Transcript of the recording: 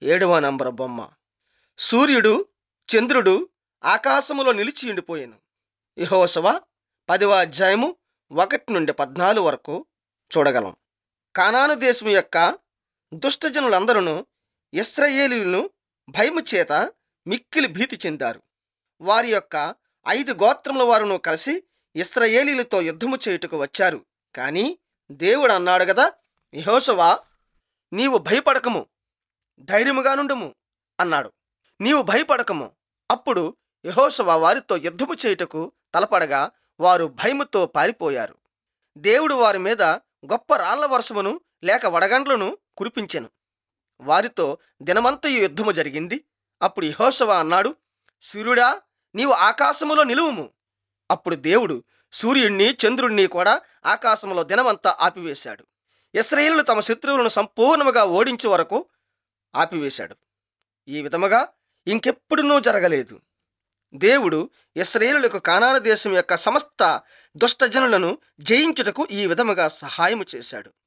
ఏడవ నంబర్ బొమ్మ సూర్యుడు చంద్రుడు ఆకాశములో నిలిచి ఉండిపోయాను యహోశవ పదవ అధ్యాయము ఒకటి నుండి పద్నాలుగు వరకు చూడగలం కానాను దేశం యొక్క దుష్టజనులందరూ ఇస్రాయేలీలను భయము చేత మిక్కిలి భీతి చెందారు వారి యొక్క ఐదు గోత్రముల వారును కలిసి ఇస్రాయేలీలతో యుద్ధము చేయుటకు వచ్చారు కానీ దేవుడు అన్నాడు కదా యహోశవా నీవు భయపడకము ధైర్యముగా నుండుము అన్నాడు నీవు భయపడకము అప్పుడు యహోశవ వారితో యుద్ధము చేయుటకు తలపడగా వారు భయముతో పారిపోయారు దేవుడు వారి మీద గొప్ప రాళ్ల వర్షమును లేక వడగండ్లను కురిపించెను వారితో దినమంతయు యుద్ధము జరిగింది అప్పుడు యహోశవ అన్నాడు సూర్యుడా నీవు ఆకాశములో నిలువుము అప్పుడు దేవుడు సూర్యుణ్ణి చంద్రుణ్ణి కూడా ఆకాశంలో దినమంతా ఆపివేశాడు ఇస్రాయేలు తమ శత్రువులను సంపూర్ణముగా ఓడించే వరకు ఆపివేశాడు ఈ విధముగా ఇంకెప్పుడునూ జరగలేదు దేవుడు ఇస్రాయేలులకు కానాన దేశం యొక్క సమస్త దుష్టజనులను జయించుటకు ఈ విధముగా సహాయము చేశాడు